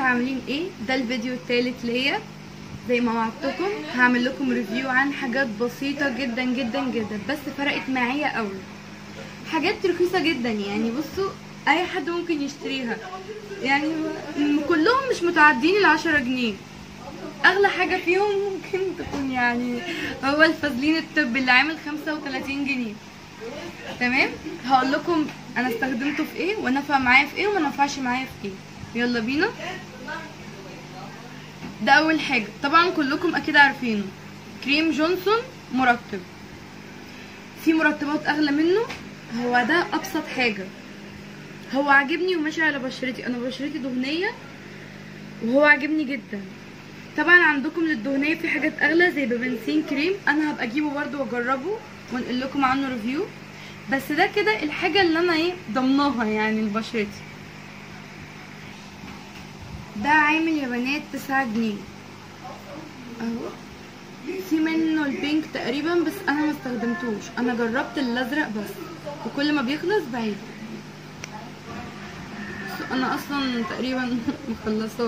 عاملين ايه ده الفيديو الثالث ليا زي ما وعدتكم هعمل لكم ريفيو عن حاجات بسيطة جدا جدا جدا بس فرقت معايا قوي حاجات رخيصة جدا يعني بصوا اي حد ممكن يشتريها يعني م- كلهم مش متعدين العشرة جنيه اغلى حاجة فيهم ممكن تكون يعني هو الفازلين الطب اللي عامل خمسة وتلاتين جنيه تمام هقول لكم انا استخدمته في ايه ونفع معايا في ايه وما نفعش معايا في ايه يلا بينا ده اول حاجه طبعا كلكم اكيد عارفينه كريم جونسون مرطب في مرطبات اغلى منه هو ده ابسط حاجه هو عاجبني وماشي على بشرتي انا بشرتي دهنيه وهو عاجبني جدا طبعا عندكم للدهنيه في حاجات اغلى زي ببنسين كريم انا هبقى اجيبه برده واجربه وانقل لكم عنه ريفيو بس ده كده الحاجه اللي انا ايه ضمناها يعني لبشرتي ده عامل يا بنات تسعة جنيه اهو في منه البينك تقريبا بس انا ما استخدمتوش انا جربت الازرق بس وكل ما بيخلص بعيد بس انا اصلا تقريبا مخلصاه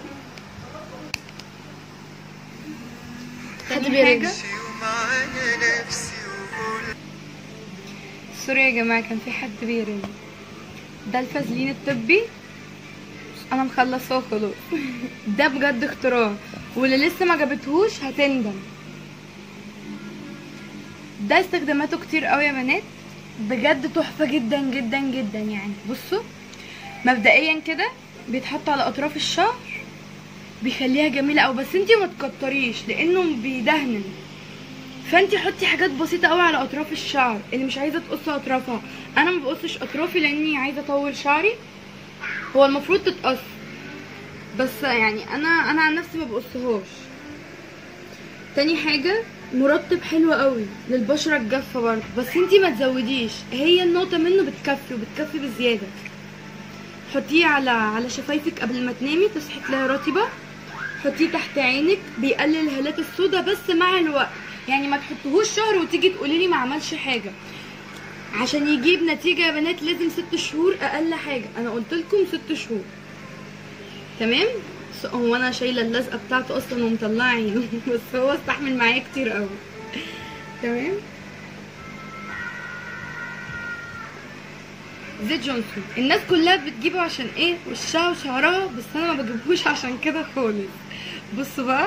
حد تاني بيرن. حاجة ومعايا نفسي وقول سوري يا جماعة كان في حد بيرن ده الفازلين الطبي انا مخلصاه خلاص ده بجد اختراع واللي لسه ما جابتهوش هتندم ده استخداماته كتير قوي يا بنات بجد تحفة جدا جدا جدا يعني بصوا مبدئيا كده بيتحط على اطراف الشعر بيخليها جميلة أوي بس انتي ما تكتريش لانه بيدهن فانتي حطي حاجات بسيطه قوي على اطراف الشعر اللي مش عايزه تقص اطرافها انا ما بقصش اطرافي لاني عايزه اطول شعري هو المفروض تتقص بس يعني انا انا عن نفسي ما بقصهاش تاني حاجه مرطب حلو قوي للبشره الجافه برضه بس انتي ما تزوديش هي النقطه منه بتكفي وبتكفي بزياده حطيه على على شفايفك قبل ما تنامي تصحي تلاقيها رطبه حطيه تحت عينك بيقلل الهالات السوداء بس مع الوقت يعني ما تحطهوش شهر وتيجي تقولي لي ما عملش حاجه عشان يجيب نتيجه يا بنات لازم ست شهور اقل حاجه انا قلت لكم ست شهور تمام س- هو انا شايله اللزقه بتاعته اصلا ومطلعه عينه بس هو استحمل معايا كتير قوي تمام زيت جونسون الناس كلها بتجيبه عشان ايه وشها وشعرها بس انا ما بجيبهوش عشان كده خالص بصوا بقى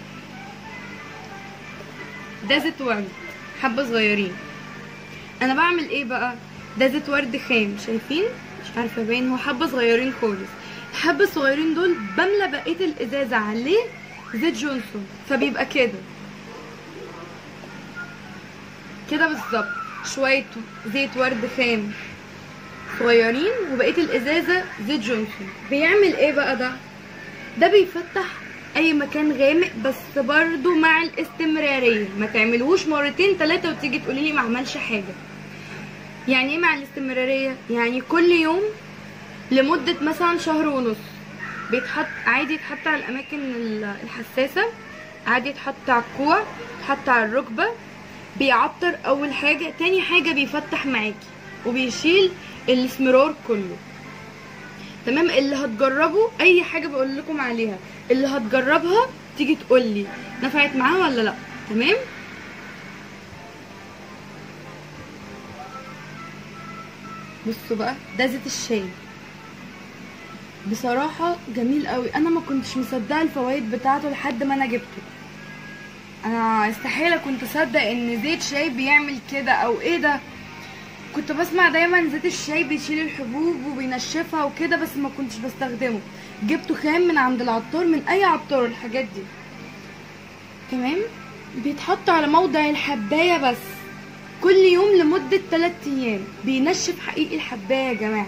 ده زيت ورد حبه صغيرين انا بعمل ايه بقى ده زيت ورد خام شايفين مش عارفه باين هو حبه صغيرين خالص الحبه الصغيرين دول بملى بقيه الازازه عليه زيت جونسون فبيبقى كده كده بالظبط شويه زيت ورد خام صغيرين وبقيه الازازه زيت جونسون بيعمل ايه بقى ده ده بيفتح اي مكان غامق بس برضو مع الاستمراريه ما تعملوش مرتين ثلاثه وتيجي تقولي لي ما عملش حاجه يعني ايه مع الاستمراريه يعني كل يوم لمده مثلا شهر ونص بيتحط عادي يتحط على الاماكن ال- الحساسه عادي يتحط على الكوع يتحط على الركبه بيعطر اول حاجه تاني حاجه بيفتح معاكي وبيشيل الاسمرار كله تمام اللي هتجربوا اي حاجه بقول لكم عليها اللي هتجربها تيجي تقول لي نفعت معاها ولا لا تمام بصوا بقى ده زيت الشاي بصراحه جميل قوي انا ما كنتش مصدقه الفوائد بتاعته لحد ما انا جبته انا استحاله كنت اصدق ان زيت شاي بيعمل كده او ايه ده كنت بسمع دايما زيت الشاي بيشيل الحبوب وبينشفها وكده بس ما كنتش بستخدمه جبته خام من عند العطار من اي عطار الحاجات دي تمام بيتحط على موضع الحبايه بس كل يوم لمدة 3 ايام بينشف حقيقي الحبايه يا جماعه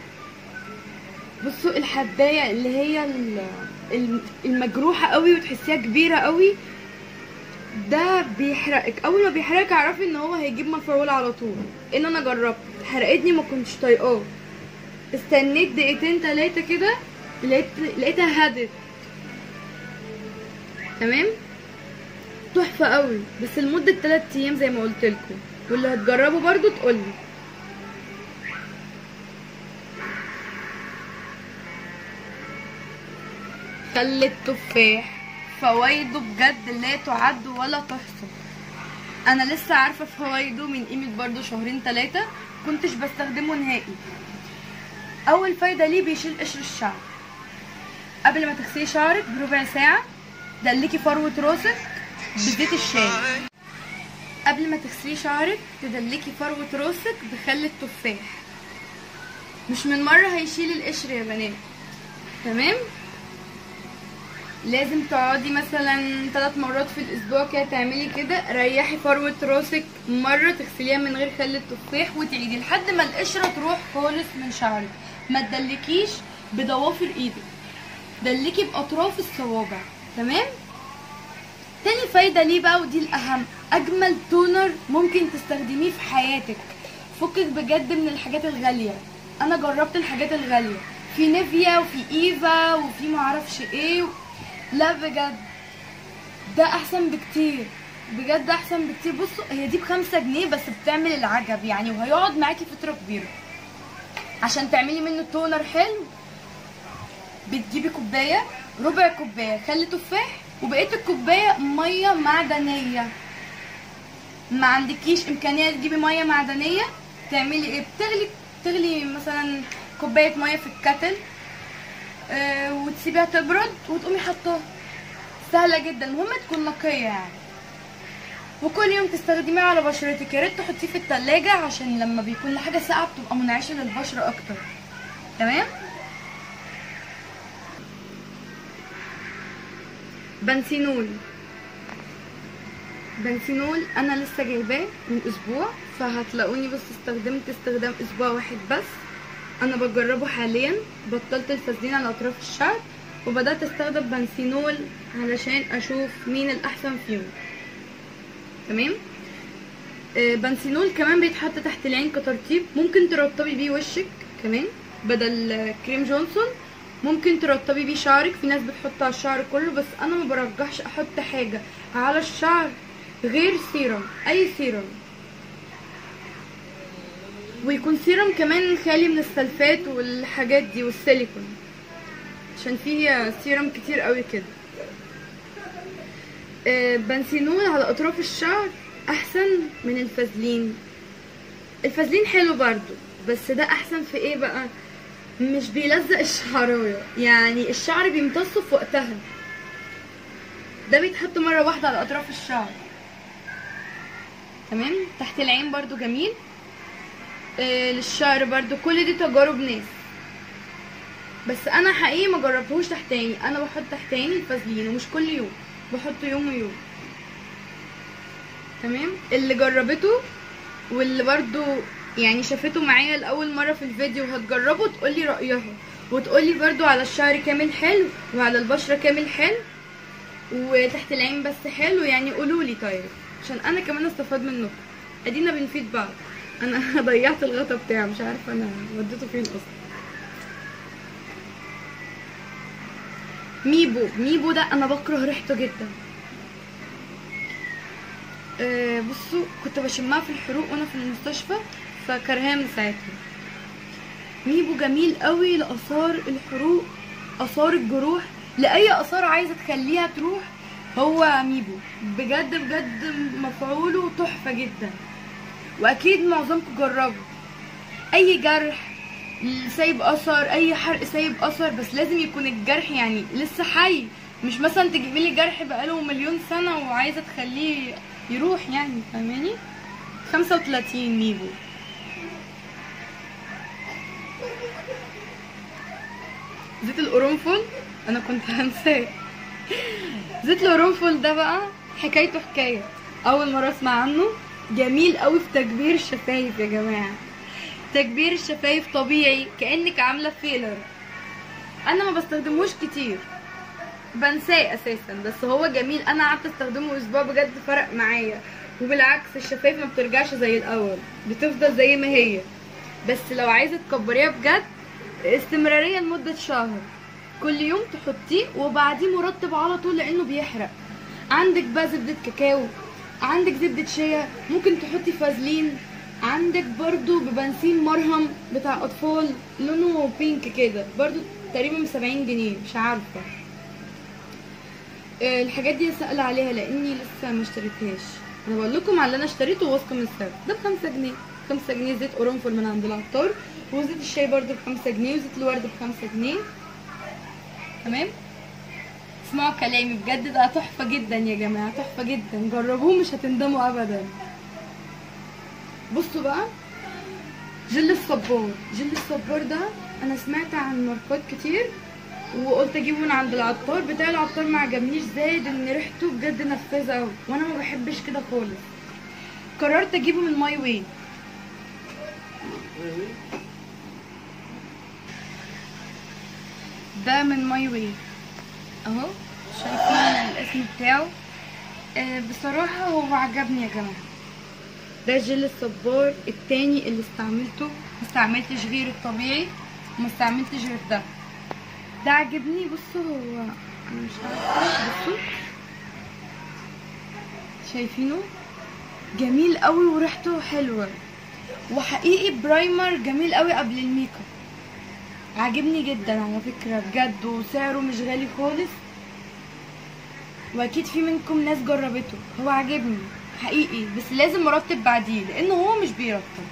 بصوا الحبايه اللي هي ال- ال- المجروحه قوي وتحسيها كبيره قوي ده بيحرقك اول ما بيحرقك اعرفي ان هو هيجيب مفعول على طول ان انا جربت حرقتني ما كنتش طايقاه استنيت دقيقتين تلاتة كده لقيت لقيتها هدت تمام تحفة قوي بس لمدة 3 ايام زي ما قلت لكم واللي هتجربه برضو تقولي خل التفاح فوائده بجد لا تعد ولا تحصى انا لسه عارفه فوائده من قيمه برضو شهرين ثلاثه كنتش بستخدمه نهائي اول فايده ليه بيشيل قشر الشعر قبل ما تغسلي شعرك بربع ساعه دلكي فروه راسك بزيت الشاي قبل ما تغسلي شعرك تدلكي فروه راسك بخل التفاح مش من مره هيشيل القشر يا بنات تمام لازم تقعدي مثلا ثلاث مرات في الاسبوع كده تعملي كده ريحي فروه راسك مره تغسليها من غير خل التفاح وتعيدي لحد ما القشره تروح خالص من شعرك ما تدلكيش بضوافر ايدك دلكي باطراف الصوابع تمام تاني فايده ليه بقى ودي الاهم اجمل تونر ممكن تستخدميه في حياتك فكك بجد من الحاجات الغاليه انا جربت الحاجات الغاليه في نيفيا وفي ايفا وفي معرفش ايه و... لا بجد ده احسن بكتير بجد احسن بكتير بصوا هي دي بخمسة جنيه بس بتعمل العجب يعني وهيقعد معاكي فترة كبيرة عشان تعملي منه تونر حلو بتجيبي كوباية ربع كوباية خل تفاح وبقية الكوباية مية معدنية ما عندكيش امكانية تجيبي مية معدنية تعملي ايه بتغلي تغلي مثلا كوباية مية في الكتل آه، وتسيبيها تبرد وتقومي حطاها سهلة جدا المهم تكون نقية يعني وكل يوم تستخدميه على بشرتك يا ريت تحطيه في التلاجة عشان لما بيكون الحاجة ساقعة بتبقى منعشة للبشرة أكتر تمام بنسينول بنسينول انا لسه جايباه من اسبوع فهتلاقوني بس استخدمت استخدام اسبوع واحد بس انا بجربه حاليا بطلت الفازلين على اطراف الشعر وبدات استخدم بنسينول علشان اشوف مين الاحسن فيهم تمام آه، بنسينول كمان بيتحط تحت العين كترطيب ممكن ترطبي بيه وشك كمان بدل آه، كريم جونسون ممكن ترطبي بيه شعرك في ناس بتحط على الشعر كله بس انا ما برجحش احط حاجه على الشعر غير سيرم اي سيرم ويكون سيرم كمان خالي من السلفات والحاجات دي والسيليكون عشان فيه سيرم كتير قوي كده آه، بنسينول على اطراف الشعر احسن من الفازلين الفازلين حلو برضو بس ده احسن في ايه بقى مش بيلزق الشعرايه يعني الشعر بيمتصه في وقتها ده بيتحط مره واحده على اطراف الشعر تمام تحت العين برضو جميل آه للشعر برضو كل دي تجارب ناس بس انا حقيقي ما جربتهوش تحت عيني انا بحط تحت عيني الفازلين ومش كل يوم بحط يوم ويوم تمام اللي جربته واللي برضو يعني شافته معايا لاول مره في الفيديو وهتجربه تقولي رايها وتقولي برضو على الشعر كامل حلو وعلى البشره كامل حلو وتحت العين بس حلو يعني قولولي طيب عشان انا كمان استفاد منكم ادينا بنفيد بعض انا ضيعت الغطا بتاعه مش عارفه انا وديته فين اصلا ميبو ميبو ده انا بكره ريحته جدا أه بصوا كنت بشمها في الحروق وانا في المستشفى فكرهاها من ساعتها ميبو جميل قوي لاثار الحروق اثار الجروح لاي اثار عايزه تخليها تروح هو ميبو بجد بجد مفعوله تحفه جدا واكيد معظمكم جربوا اي جرح سايب اثر اي حرق سايب اثر بس لازم يكون الجرح يعني لسه حي مش مثلا تجيبي لي جرح بقاله مليون سنه وعايزه تخليه يروح يعني فاهماني 35 ميبو زيت القرنفل انا كنت هنساه زيت القرنفل ده بقى حكايته حكايه اول مره اسمع عنه جميل قوي في تكبير الشفايف يا جماعه تكبير الشفايف طبيعي كانك عامله فيلر انا ما بستخدموش كتير بنساه اساسا بس هو جميل انا قعدت استخدمه اسبوع بجد فرق معايا وبالعكس الشفايف ما بترجعش زي الاول بتفضل زي ما هي بس لو عايزه تكبريها بجد استمراريه لمده شهر كل يوم تحطيه وبعديه مرطب على طول لانه بيحرق عندك بقى زبده كاكاو عندك زبده شيا ممكن تحطي فازلين عندك برضو ببنسين مرهم بتاع اطفال لونه بينك كده برضو تقريبا ب 70 جنيه مش عارفه آه، الحاجات دي سأل عليها لاني لسه ما اشتريتهاش انا بقول لكم على اللي انا اشتريته واثقه من السعر ده بخمسة جنيه خمسة جنيه زيت قرنفل من عند العطار وزيت الشاي برضو بخمسة جنيه وزيت الورد بخمسة جنيه تمام اسمعوا كلامي بجد ده تحفة جدا يا جماعة تحفة جدا جربوه مش هتندموا ابدا بصوا بقى جل الصبار جل الصبار ده انا سمعت عن ماركات كتير وقلت اجيبه من عند العطار بتاع العطار ما عجبنيش زائد ان ريحته بجد نفاذه قوي وانا ما بحبش كده خالص قررت اجيبه من ماي واي ده من ماي واي اهو شايفين الاسم بتاعه آه بصراحة هو عجبني يا جماعة ده جل الصبار التاني اللي استعملته ما استعملتش غير الطبيعي وما استعملتش غير ده ده عجبني بصوا هو انا مش عارفه بصوا شايفينه جميل قوي وريحته حلوه وحقيقي برايمر جميل قوي قبل الميك اب عاجبني جدا على فكره بجد وسعره مش غالي خالص واكيد في منكم ناس جربته هو عاجبني حقيقي بس لازم مرتب بعديه لان هو مش بيرتب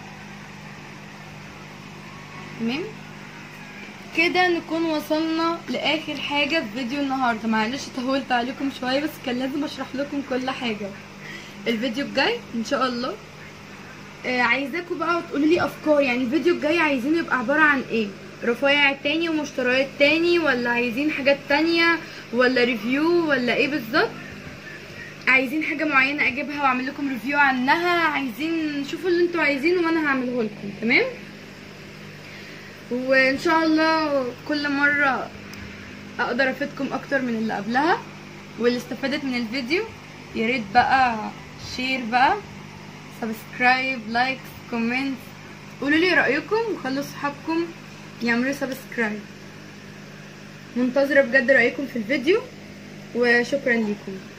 تمام كده نكون وصلنا لاخر حاجه في فيديو النهارده معلش طولت عليكم شويه بس كان لازم اشرح لكم كل حاجه الفيديو الجاي ان شاء الله آه عايزاكم بقى تقولوا لي افكار يعني الفيديو الجاي عايزين يبقى عباره عن ايه رفايع تاني ومشتريات تاني ولا عايزين حاجات تانية ولا ريفيو ولا ايه بالظبط عايزين حاجه معينه اجيبها واعمل لكم ريفيو عنها عايزين شوفوا اللي انتوا عايزينه وانا هعمله لكم تمام وان شاء الله كل مره اقدر افيدكم اكتر من اللي قبلها واللي استفادت من الفيديو يا ريت بقى شير بقى سبسكرايب لايكس كومنت قولوا لي رايكم وخلوا صحابكم يعملوا سبسكرايب منتظره بجد رايكم في الفيديو وشكرا ليكم